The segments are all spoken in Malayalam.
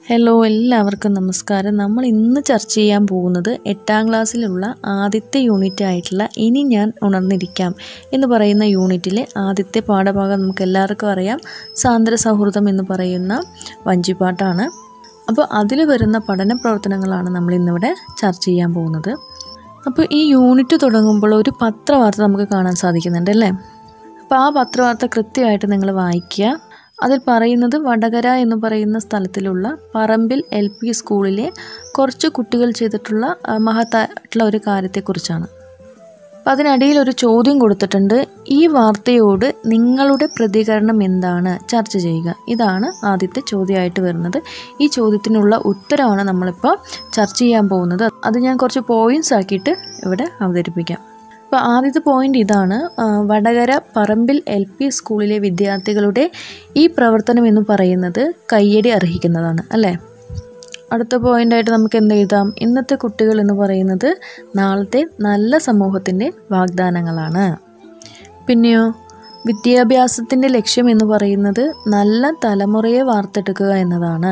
ഹലോ എല്ലാവർക്കും നമസ്കാരം നമ്മൾ ഇന്ന് ചർച്ച ചെയ്യാൻ പോകുന്നത് എട്ടാം ക്ലാസ്സിലുള്ള ആദ്യത്തെ യൂണിറ്റ് ആയിട്ടുള്ള ഇനി ഞാൻ ഉണർന്നിരിക്കാം എന്ന് പറയുന്ന യൂണിറ്റിലെ ആദ്യത്തെ പാഠഭാഗം നമുക്ക് എല്ലാവർക്കും അറിയാം സാന്ദ്ര സൗഹൃദം എന്ന് പറയുന്ന വഞ്ചിപ്പാട്ടാണ് അപ്പോൾ അതിൽ വരുന്ന പഠന പ്രവർത്തനങ്ങളാണ് നമ്മൾ ഇന്നിവിടെ ചർച്ച ചെയ്യാൻ പോകുന്നത് അപ്പോൾ ഈ യൂണിറ്റ് തുടങ്ങുമ്പോൾ ഒരു പത്രവാർത്ത നമുക്ക് കാണാൻ സാധിക്കുന്നുണ്ട് അല്ലേ അപ്പോൾ ആ പത്രവാർത്ത കൃത്യമായിട്ട് നിങ്ങൾ വായിക്കുക അതിൽ പറയുന്നത് വടകര എന്ന് പറയുന്ന സ്ഥലത്തിലുള്ള പറമ്പിൽ എൽ പി സ്കൂളിലെ കുറച്ച് കുട്ടികൾ ചെയ്തിട്ടുള്ള ആ, മഹത്തായിട്ടുള്ള ഒരു കാര്യത്തെക്കുറിച്ചാണ് അപ്പം അതിനിടയിൽ ഒരു ചോദ്യം കൊടുത്തിട്ടുണ്ട് ഈ വാർത്തയോട് നിങ്ങളുടെ പ്രതികരണം എന്താണ് ചർച്ച ചെയ്യുക ഇതാണ് ആദ്യത്തെ ചോദ്യമായിട്ട് വരുന്നത് ഈ ചോദ്യത്തിനുള്ള ഉത്തരമാണ് നമ്മളിപ്പോൾ ചർച്ച ചെയ്യാൻ പോകുന്നത് അത് ഞാൻ കുറച്ച് പോയിന്റ്സ് ആക്കിയിട്ട് ഇവിടെ അവതരിപ്പിക്കാം അപ്പോൾ ആദ്യത്തെ പോയിന്റ് ഇതാണ് ആ, വടകര പറമ്പിൽ എൽ പി സ്കൂളിലെ വിദ്യാർത്ഥികളുടെ ഈ പ്രവർത്തനം എന്ന് പറയുന്നത് കയ്യടി അർഹിക്കുന്നതാണ് അല്ലേ അടുത്ത പോയിൻ്റായിട്ട് നമുക്ക് എന്ത് എഴുതാം ഇന്നത്തെ കുട്ടികൾ എന്ന് പറയുന്നത് നാളത്തെ നല്ല സമൂഹത്തിൻ്റെ വാഗ്ദാനങ്ങളാണ് പിന്നെയോ വിദ്യാഭ്യാസത്തിൻ്റെ ലക്ഷ്യം എന്ന് പറയുന്നത് നല്ല തലമുറയെ വാർത്തെടുക്കുക എന്നതാണ്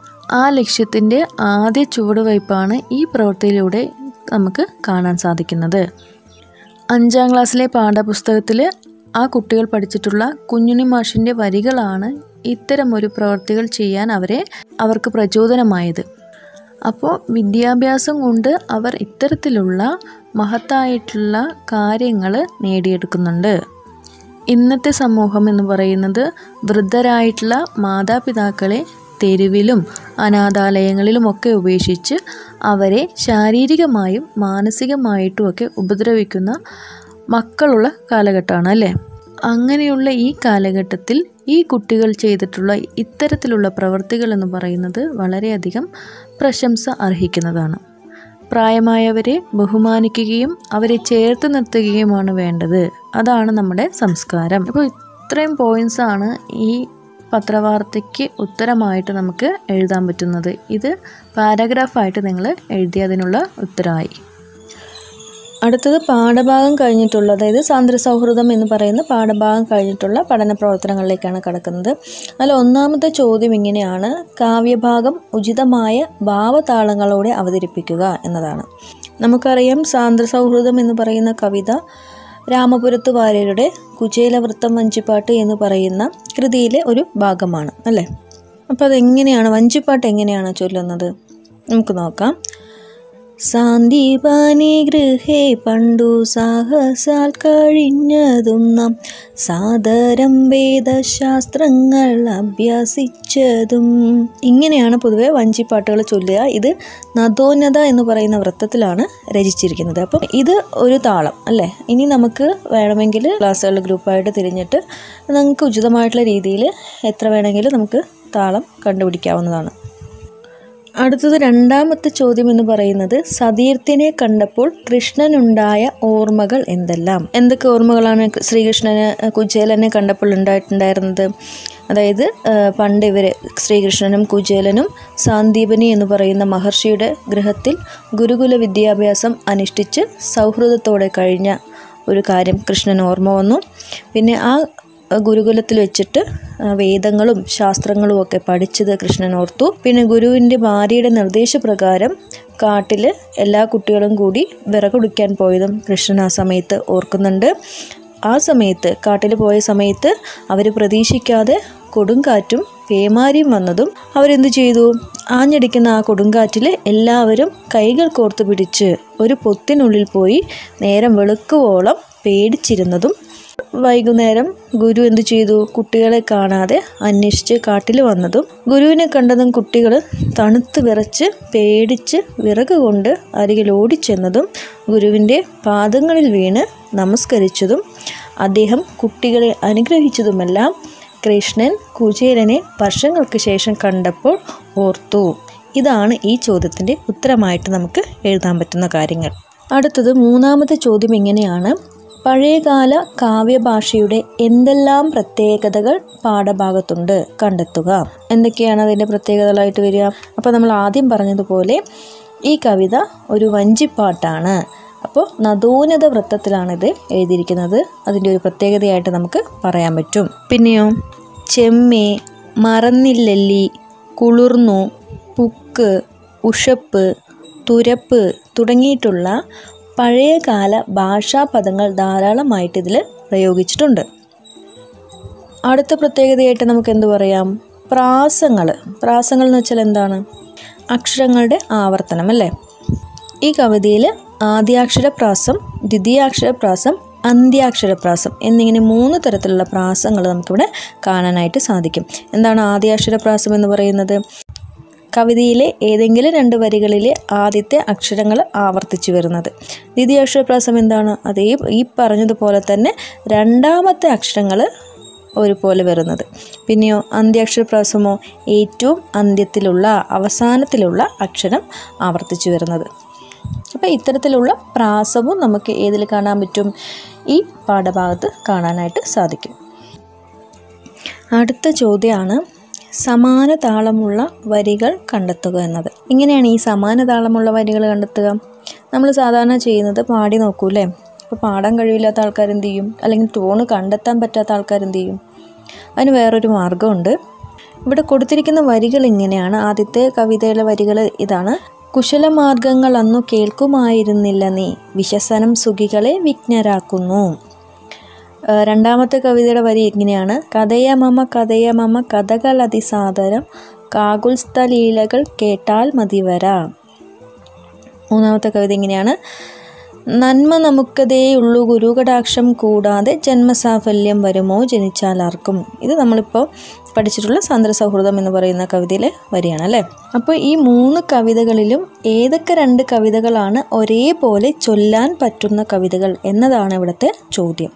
ആ ലക്ഷ്യത്തിൻ്റെ ആദ്യ ചുവടുവയ്പ്പാണ് ഈ പ്രവൃത്തിയിലൂടെ നമുക്ക് കാണാൻ സാധിക്കുന്നത് അഞ്ചാം ക്ലാസ്സിലെ പാഠപുസ്തകത്തിൽ ആ കുട്ടികൾ പഠിച്ചിട്ടുള്ള കുഞ്ഞുണ്ണി മാഷിൻ്റെ വരികളാണ് ഇത്തരമൊരു പ്രവൃത്തികൾ ചെയ്യാൻ അവരെ അവർക്ക് പ്രചോദനമായത് അപ്പോൾ വിദ്യാഭ്യാസം കൊണ്ട് അവർ ഇത്തരത്തിലുള്ള മഹത്തായിട്ടുള്ള കാര്യങ്ങൾ നേടിയെടുക്കുന്നുണ്ട് ഇന്നത്തെ സമൂഹം എന്ന് പറയുന്നത് വൃദ്ധരായിട്ടുള്ള മാതാപിതാക്കളെ തെരുവിലും അനാഥാലയങ്ങളിലുമൊക്കെ ഉപേക്ഷിച്ച് അവരെ ശാരീരികമായും മാനസികമായിട്ടുമൊക്കെ ഉപദ്രവിക്കുന്ന മക്കളുള്ള കാലഘട്ടമാണ് അല്ലേ അങ്ങനെയുള്ള ഈ കാലഘട്ടത്തിൽ ഈ കുട്ടികൾ ചെയ്തിട്ടുള്ള ഇത്തരത്തിലുള്ള പ്രവൃത്തികൾ എന്ന് പറയുന്നത് വളരെയധികം പ്രശംസ അർഹിക്കുന്നതാണ് പ്രായമായവരെ ബഹുമാനിക്കുകയും അവരെ ചേർത്ത് നിർത്തുകയുമാണ് വേണ്ടത് അതാണ് നമ്മുടെ സംസ്കാരം അപ്പോൾ ഇത്രയും പോയിന്റ്സ് ആണ് ഈ പത്രവാർത്തയ്ക്ക് ഉത്തരമായിട്ട് നമുക്ക് എഴുതാൻ പറ്റുന്നത് ഇത് പാരഗ്രാഫായിട്ട് നിങ്ങൾ എഴുതിയതിനുള്ള ഉത്തരമായി അടുത്തത് പാഠഭാഗം കഴിഞ്ഞിട്ടുള്ള അതായത് സാന്ദ്ര സൗഹൃദം എന്ന് പറയുന്ന പാഠഭാഗം കഴിഞ്ഞിട്ടുള്ള പഠന പ്രവർത്തനങ്ങളിലേക്കാണ് കടക്കുന്നത് അതിൽ ഒന്നാമത്തെ ചോദ്യം ഇങ്ങനെയാണ് കാവ്യഭാഗം ഉചിതമായ ഭാവതാളങ്ങളോടെ അവതരിപ്പിക്കുക എന്നതാണ് നമുക്കറിയാം സാന്ദ്ര സൗഹൃദം എന്ന് പറയുന്ന കവിത രാമപുരത്ത് വാര്യരുടെ കുചേലവൃത്തം വഞ്ചിപ്പാട്ട് എന്ന് പറയുന്ന കൃതിയിലെ ഒരു ഭാഗമാണ് അല്ലേ അപ്പോൾ അതെങ്ങനെയാണ് വഞ്ചിപ്പാട്ട് എങ്ങനെയാണ് ചൊല്ലുന്നത് നമുക്ക് നോക്കാം സാന്ദീപാനി ഗൃഹേ പണ്ടു സാഹസാൽ കഴിഞ്ഞതും നാം സാദരം വേദശാസ്ത്രങ്ങൾ അഭ്യസിച്ചതും ഇങ്ങനെയാണ് പൊതുവെ വഞ്ചിപ്പാട്ടുകൾ ചൊല്ലുക ഇത് നദോന്നത എന്ന് പറയുന്ന വൃത്തത്തിലാണ് രചിച്ചിരിക്കുന്നത് അപ്പം ഇത് ഒരു താളം അല്ലേ ഇനി നമുക്ക് വേണമെങ്കിൽ ക്ലാസ്സുകളുടെ ഗ്രൂപ്പായിട്ട് തിരിഞ്ഞിട്ട് നമുക്ക് ഉചിതമായിട്ടുള്ള രീതിയിൽ എത്ര വേണമെങ്കിലും നമുക്ക് താളം കണ്ടുപിടിക്കാവുന്നതാണ് അടുത്തത് രണ്ടാമത്തെ ചോദ്യം എന്ന് പറയുന്നത് സതീർത്ഥ്യനെ കണ്ടപ്പോൾ കൃഷ്ണനുണ്ടായ ഓർമ്മകൾ എന്തെല്ലാം എന്തൊക്കെ ഓർമ്മകളാണ് ശ്രീകൃഷ്ണന് കുചേലനെ കണ്ടപ്പോൾ ഉണ്ടായിട്ടുണ്ടായിരുന്നത് അതായത് ആ, പണ്ട് ഇവർ ശ്രീകൃഷ്ണനും കുചേലനും സാന്ദീപനി എന്ന് പറയുന്ന മഹർഷിയുടെ ഗൃഹത്തിൽ ഗുരുകുല വിദ്യാഭ്യാസം അനുഷ്ഠിച്ച് സൗഹൃദത്തോടെ കഴിഞ്ഞ ഒരു കാര്യം കൃഷ്ണൻ ഓർമ്മ വന്നു പിന്നെ ആ ഗുരുകുലത്തിൽ വെച്ചിട്ട് ആ, വേദങ്ങളും ശാസ്ത്രങ്ങളും ഒക്കെ പഠിച്ചത് കൃഷ്ണൻ ഓർത്തു പിന്നെ ഗുരുവിൻ്റെ ഭാര്യയുടെ നിർദ്ദേശപ്രകാരം കാട്ടിൽ എല്ലാ കുട്ടികളും കൂടി വിറകുടിക്കാൻ പോയതും കൃഷ്ണൻ ആ സമയത്ത് ഓർക്കുന്നുണ്ട് ആ സമയത്ത് കാട്ടിൽ പോയ സമയത്ത് അവർ പ്രതീക്ഷിക്കാതെ കൊടുങ്കാറ്റും പേമാരിയും വന്നതും അവരെന്ത് ചെയ്തു ആഞ്ഞടിക്കുന്ന ആ കൊടുങ്കാറ്റിൽ എല്ലാവരും കൈകൾ കോർത്ത് പിടിച്ച് ഒരു പൊത്തിനുള്ളിൽ പോയി നേരം വെളുക്കുവോളം പേടിച്ചിരുന്നതും വൈകുന്നേരം ഗുരു എന്തു ചെയ്തു കുട്ടികളെ കാണാതെ അന്വേഷിച്ച് കാട്ടിൽ വന്നതും ഗുരുവിനെ കണ്ടതും കുട്ടികൾ തണുത്ത് വിറച്ച് പേടിച്ച് വിറക് കൊണ്ട് അരികിൽ ഓടിച്ചെന്നതും ഗുരുവിൻ്റെ പാദങ്ങളിൽ വീണ് നമസ്കരിച്ചതും അദ്ദേഹം കുട്ടികളെ അനുഗ്രഹിച്ചതുമെല്ലാം കൃഷ്ണൻ കുചേലനെ വർഷങ്ങൾക്ക് ശേഷം കണ്ടപ്പോൾ ഓർത്തു ഇതാണ് ഈ ചോദ്യത്തിൻ്റെ ഉത്തരമായിട്ട് നമുക്ക് എഴുതാൻ പറ്റുന്ന കാര്യങ്ങൾ അടുത്തത് മൂന്നാമത്തെ ചോദ്യം ഇങ്ങനെയാണ് പഴയകാല കാവ്യഭാഷയുടെ എന്തെല്ലാം പ്രത്യേകതകൾ പാഠഭാഗത്തുണ്ട് കണ്ടെത്തുക എന്തൊക്കെയാണ് അതിൻ്റെ പ്രത്യേകതകളായിട്ട് വരിക അപ്പോൾ നമ്മൾ ആദ്യം പറഞ്ഞതുപോലെ ഈ കവിത ഒരു വഞ്ചിപ്പാട്ടാണ് അപ്പോൾ നദോന്നത വൃത്തത്തിലാണിത് എഴുതിയിരിക്കുന്നത് അതിൻ്റെ ഒരു പ്രത്യേകതയായിട്ട് നമുക്ക് പറയാൻ പറ്റും പിന്നെയോ ചെമ്മേ മറന്നില്ലല്ലി കുളിർന്നു പുക്ക് ഉഷപ്പ് തുരപ്പ് തുടങ്ങിയിട്ടുള്ള പഴയകാല ഭാഷാപദങ്ങൾ ധാരാളമായിട്ട് ഇതിൽ പ്രയോഗിച്ചിട്ടുണ്ട് അടുത്ത പ്രത്യേകതയായിട്ട് നമുക്ക് എന്ത് പറയാം പ്രാസങ്ങൾ പ്രാസങ്ങൾ എന്ന് വെച്ചാൽ എന്താണ് അക്ഷരങ്ങളുടെ ആവർത്തനം അല്ലേ ഈ കവിതയിൽ ആദ്യാക്ഷരപ്രാസം ദ്വിതീയാക്ഷരപ്രാസം അന്ത്യാക്ഷരപ്രാസം എന്നിങ്ങനെ മൂന്ന് തരത്തിലുള്ള പ്രാസങ്ങൾ നമുക്കിവിടെ കാണാനായിട്ട് സാധിക്കും എന്താണ് ആദ്യാക്ഷരപ്രാസം എന്ന് പറയുന്നത് കവിതയിലെ ഏതെങ്കിലും രണ്ട് വരികളിലെ ആദ്യത്തെ അക്ഷരങ്ങൾ ആവർത്തിച്ചു വരുന്നത് ദ്വിതീയാക്ഷരപ്രാസം എന്താണ് അതേ ഈ പറഞ്ഞതുപോലെ തന്നെ രണ്ടാമത്തെ അക്ഷരങ്ങൾ ഒരുപോലെ വരുന്നത് പിന്നെയോ അന്ത്യാക്ഷരപ്രാസമോ ഏറ്റവും അന്ത്യത്തിലുള്ള അവസാനത്തിലുള്ള അക്ഷരം ആവർത്തിച്ചു വരുന്നത് അപ്പോൾ ഇത്തരത്തിലുള്ള പ്രാസവും നമുക്ക് ഏതിൽ കാണാൻ പറ്റും ഈ പാഠഭാഗത്ത് കാണാനായിട്ട് സാധിക്കും അടുത്ത ചോദ്യമാണ് സമാന താളമുള്ള വരികൾ കണ്ടെത്തുക എന്നത് ഇങ്ങനെയാണ് ഈ സമാന താളമുള്ള വരികൾ കണ്ടെത്തുക നമ്മൾ സാധാരണ ചെയ്യുന്നത് പാടി നോക്കൂലേ അപ്പോൾ പാടാൻ കഴിവില്ലാത്ത ആൾക്കാർ എന്ത് ചെയ്യും അല്ലെങ്കിൽ ടോണ് കണ്ടെത്താൻ പറ്റാത്ത ആൾക്കാർ എന്ത് ചെയ്യും അതിന് വേറൊരു മാർഗമുണ്ട് ഇവിടെ കൊടുത്തിരിക്കുന്ന വരികൾ ഇങ്ങനെയാണ് ആദ്യത്തെ കവിതയിലെ വരികൾ ഇതാണ് കുശലമാർഗങ്ങൾ അന്നു കേൾക്കുമായിരുന്നില്ല നീ വിശസനം സുഖികളെ വിജ്ഞരാക്കുന്നു ഏഹ് രണ്ടാമത്തെ കവിതയുടെ വരി ഇങ്ങനെയാണ് കഥയ മമ കഥയ മമ കഥകൾ അതിസാദരം കാകുൽസ്ഥലീലകൾ കേട്ടാൽ മതിവര മൂന്നാമത്തെ കവിത ഇങ്ങനെയാണ് നന്മ നമുക്കതേയുള്ളൂ ഗുരുകടാക്ഷം കൂടാതെ ജന്മസാഫല്യം വരുമോ ജനിച്ചാൽ ആർക്കും ഇത് നമ്മളിപ്പോൾ പഠിച്ചിട്ടുള്ള സാന്ദ്ര സൗഹൃദം എന്ന് പറയുന്ന കവിതയിലെ വരിയാണ് അല്ലേ അപ്പോൾ ഈ മൂന്ന് കവിതകളിലും ഏതൊക്കെ രണ്ട് കവിതകളാണ് ഒരേപോലെ ചൊല്ലാൻ പറ്റുന്ന കവിതകൾ എന്നതാണ് ഇവിടുത്തെ ചോദ്യം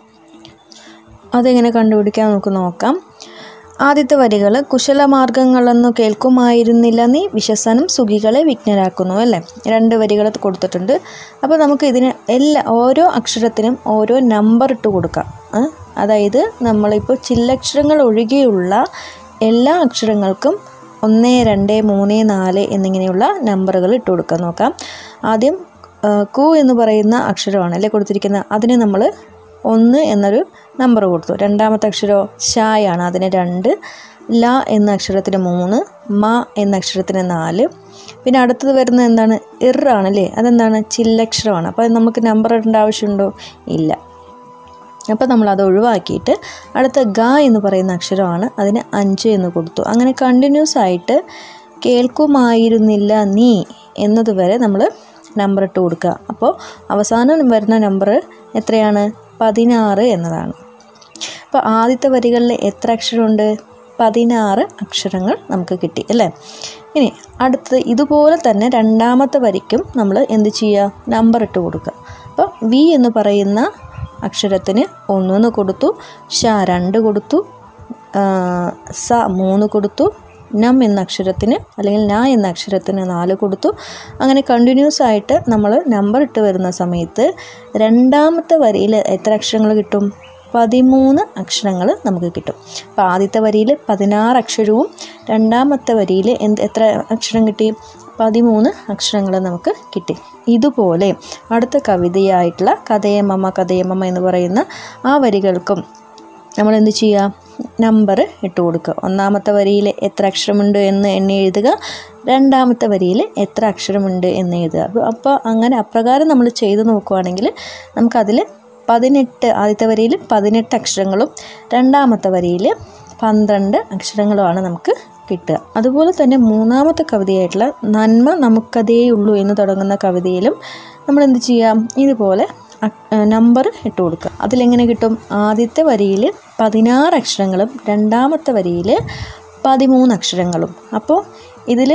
അതെങ്ങനെ കണ്ടുപിടിക്കാൻ നമുക്ക് നോക്കാം ആദ്യത്തെ വരികൾ കുശലമാർഗങ്ങളെന്നു കേൾക്കുമായിരുന്നില്ല നീ വിശ്വസനം സുഖികളെ വിജ്ഞരാക്കുന്നു അല്ലേ രണ്ട് വരികൾ കൊടുത്തിട്ടുണ്ട് അപ്പോൾ നമുക്ക് ഇതിന് എല്ലാ ഓരോ അക്ഷരത്തിനും ഓരോ നമ്പർ ഇട്ട് കൊടുക്കാം ആ? അതായത് നമ്മളിപ്പോൾ ചില്ലക്ഷരങ്ങൾ ഒഴികെയുള്ള എല്ലാ അക്ഷരങ്ങൾക്കും ഒന്ന് രണ്ട് മൂന്ന് നാല് എന്നിങ്ങനെയുള്ള നമ്പറുകൾ ഇട്ട് കൊടുക്കാൻ നോക്കാം ആദ്യം ആ, കു എന്ന് പറയുന്ന അക്ഷരമാണ് അല്ലേ കൊടുത്തിരിക്കുന്നത് അതിന് നമ്മൾ ഒന്ന് എന്നൊരു നമ്പർ കൊടുത്തു രണ്ടാമത്തെ അക്ഷരമോ ഷായാണ് അതിന് രണ്ട് ല എന്ന അക്ഷരത്തിന് മൂന്ന് മ എന്ന അക്ഷരത്തിന് നാല് പിന്നെ അടുത്തത് വരുന്നത് എന്താണ് ഇറാണ് അല്ലേ അതെന്താണ് ചില്ലക്ഷരമാണ് അപ്പോൾ അത് നമുക്ക് നമ്പർ ഇടേണ്ട ആവശ്യമുണ്ടോ ഇല്ല അപ്പോൾ നമ്മൾ അത് ഒഴിവാക്കിയിട്ട് അടുത്ത ഗ എന്ന് പറയുന്ന അക്ഷരമാണ് അതിന് അഞ്ച് എന്ന് കൊടുത്തു അങ്ങനെ കണ്ടിന്യൂസ് ആയിട്ട് കേൾക്കുമായിരുന്നില്ല നീ എന്നതുവരെ നമ്മൾ നമ്പർ ഇട്ട് കൊടുക്കുക അപ്പോൾ അവസാനം വരുന്ന നമ്പർ എത്രയാണ് പതിനാറ് എന്നതാണ് അപ്പോൾ ആദ്യത്തെ വരികളിൽ എത്ര അക്ഷരമുണ്ട് പതിനാറ് അക്ഷരങ്ങൾ നമുക്ക് കിട്ടി അല്ലേ ഇനി അടുത്തത് ഇതുപോലെ തന്നെ രണ്ടാമത്തെ വരിക്കും നമ്മൾ എന്ത് ചെയ്യുക നമ്പർ ഇട്ട് കൊടുക്കുക അപ്പോൾ വി എന്ന് പറയുന്ന അക്ഷരത്തിന് ഒന്നെന്ന് കൊടുത്തു ഷ രണ്ട് കൊടുത്തു ആ, സ മൂന്ന് കൊടുത്തു നം എന്ന അക്ഷരത്തിന് അല്ലെങ്കിൽ ന എന്ന അക്ഷരത്തിന് നാല് കൊടുത്തു അങ്ങനെ കണ്ടിന്യൂസ് ആയിട്ട് നമ്മൾ നമ്പർ ഇട്ട് വരുന്ന സമയത്ത് രണ്ടാമത്തെ വരിയിൽ എത്ര അക്ഷരങ്ങൾ കിട്ടും പതിമൂന്ന് അക്ഷരങ്ങൾ നമുക്ക് കിട്ടും അപ്പോൾ ആദ്യത്തെ വരിയിൽ പതിനാറ് അക്ഷരവും രണ്ടാമത്തെ വരിയിൽ എന്ത് എത്ര അക്ഷരം കിട്ടി പതിമൂന്ന് അക്ഷരങ്ങൾ നമുക്ക് കിട്ടി ഇതുപോലെ അടുത്ത കവിതയായിട്ടുള്ള കഥയമ്മ കഥയമ്മ എന്ന് പറയുന്ന ആ വരികൾക്കും നമ്മൾ എന്ത് ചെയ്യുക നമ്പർ ഇട്ട് കൊടുക്കുക ഒന്നാമത്തെ വരിയിൽ എത്ര അക്ഷരമുണ്ട് എന്ന് എണ്ണി എഴുതുക രണ്ടാമത്തെ വരിയിൽ എത്ര അക്ഷരമുണ്ട് എന്ന് എഴുതുക അപ്പോൾ അപ്പോൾ അങ്ങനെ അപ്രകാരം നമ്മൾ ചെയ്ത് നോക്കുകയാണെങ്കിൽ നമുക്കതിൽ പതിനെട്ട് ആദ്യത്തെ വരിയിൽ പതിനെട്ട് അക്ഷരങ്ങളും രണ്ടാമത്തെ വരിയിൽ പന്ത്രണ്ട് അക്ഷരങ്ങളുമാണ് നമുക്ക് കിട്ടുക അതുപോലെ തന്നെ മൂന്നാമത്തെ കവിതയായിട്ടുള്ള നന്മ നമുക്കതേയുള്ളൂ എന്ന് തുടങ്ങുന്ന കവിതയിലും നമ്മൾ എന്ത് ചെയ്യാം ഇതുപോലെ നമ്പർ ഇട്ട് കൊടുക്കുക അതിലെങ്ങനെ കിട്ടും ആദ്യത്തെ വരിയിൽ പതിനാറ് അക്ഷരങ്ങളും രണ്ടാമത്തെ വരിയിൽ പതിമൂന്ന് അക്ഷരങ്ങളും അപ്പോൾ ഇതിൽ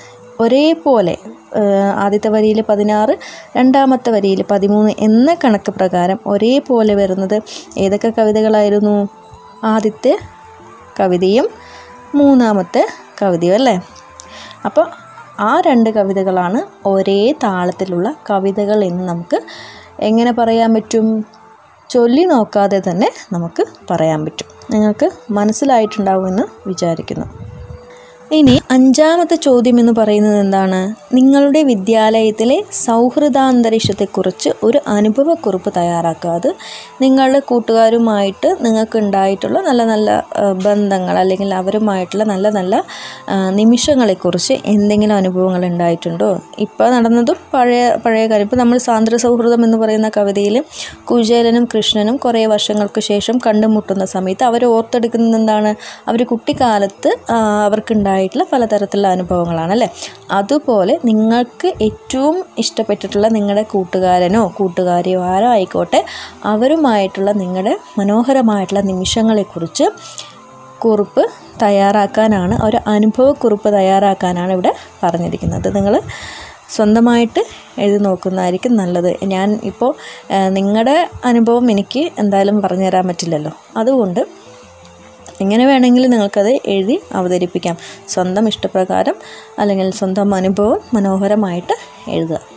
ഒരേപോലെ ഏഹ്, ആദ്യത്തെ വരിയിൽ പതിനാറ് രണ്ടാമത്തെ വരിയിൽ പതിമൂന്ന് എന്ന കണക്ക് പ്രകാരം ഒരേപോലെ വരുന്നത് ഏതൊക്കെ കവിതകളായിരുന്നു ആദ്യത്തെ കവിതയും മൂന്നാമത്തെ കവിതയും അല്ലേ അപ്പോൾ ആ രണ്ട് കവിതകളാണ് ഒരേ താളത്തിലുള്ള കവിതകൾ എന്ന് നമുക്ക് എങ്ങനെ പറയാൻ പറ്റും ചൊല്ലി നോക്കാതെ തന്നെ നമുക്ക് പറയാൻ പറ്റും നിങ്ങൾക്ക് മനസ്സിലായിട്ടുണ്ടാവുമെന്ന് വിചാരിക്കുന്നു ഇനി അഞ്ചാമത്തെ ചോദ്യം എന്ന് പറയുന്നത് എന്താണ് നിങ്ങളുടെ വിദ്യാലയത്തിലെ സൗഹൃദാന്തരീക്ഷത്തെക്കുറിച്ച് ഒരു അനുഭവക്കുറിപ്പ് തയ്യാറാക്കുക അത് നിങ്ങളുടെ കൂട്ടുകാരുമായിട്ട് നിങ്ങൾക്ക് ഉണ്ടായിട്ടുള്ള നല്ല നല്ല ആ, ബന്ധങ്ങൾ അല്ലെങ്കിൽ അവരുമായിട്ടുള്ള നല്ല നല്ല ആ, നിമിഷങ്ങളെക്കുറിച്ച് എന്തെങ്കിലും അനുഭവങ്ങൾ ഉണ്ടായിട്ടുണ്ടോ ഇപ്പോൾ നടന്നതും പഴയ പഴയ കാര്യം ഇപ്പോൾ നമ്മൾ സാന്ദ്ര സൗഹൃദം എന്ന് പറയുന്ന കവിതയിൽ കുചേലനും കൃഷ്ണനും കുറേ വർഷങ്ങൾക്ക് ശേഷം കണ്ടുമുട്ടുന്ന സമയത്ത് അവർ ഓർത്തെടുക്കുന്നത് എന്താണ് അവർ കുട്ടിക്കാലത്ത് ആ, അവർക്കുണ്ടായിട്ടുള്ള പലതരത്തിലുള്ള അനുഭവങ്ങളാണ് അല്ലേ അതുപോലെ നിങ്ങൾക്ക് ഏറ്റവും ഇഷ്ടപ്പെട്ടിട്ടുള്ള നിങ്ങളുടെ കൂട്ടുകാരനോ കൂട്ടുകാരിയോ ആരോ ആയിക്കോട്ടെ അവരുമായിട്ടുള്ള നിങ്ങളുടെ മനോഹരമായിട്ടുള്ള നിമിഷങ്ങളെക്കുറിച്ച് കുറിപ്പ് തയ്യാറാക്കാനാണ് ഒരു അനുഭവക്കുറിപ്പ് തയ്യാറാക്കാനാണ് ഇവിടെ പറഞ്ഞിരിക്കുന്നത് നിങ്ങൾ സ്വന്തമായിട്ട് എഴുതി നോക്കുന്നതായിരിക്കും നല്ലത് ഞാൻ ഇപ്പോൾ നിങ്ങളുടെ അനുഭവം എനിക്ക് എന്തായാലും പറഞ്ഞു തരാൻ പറ്റില്ലല്ലോ അതുകൊണ്ട് എങ്ങനെ വേണമെങ്കിലും നിങ്ങൾക്കത് എഴുതി അവതരിപ്പിക്കാം സ്വന്തം ഇഷ്ടപ്രകാരം അല്ലെങ്കിൽ സ്വന്തം അനുഭവം മനോഹരമായിട്ട് എഴുതുക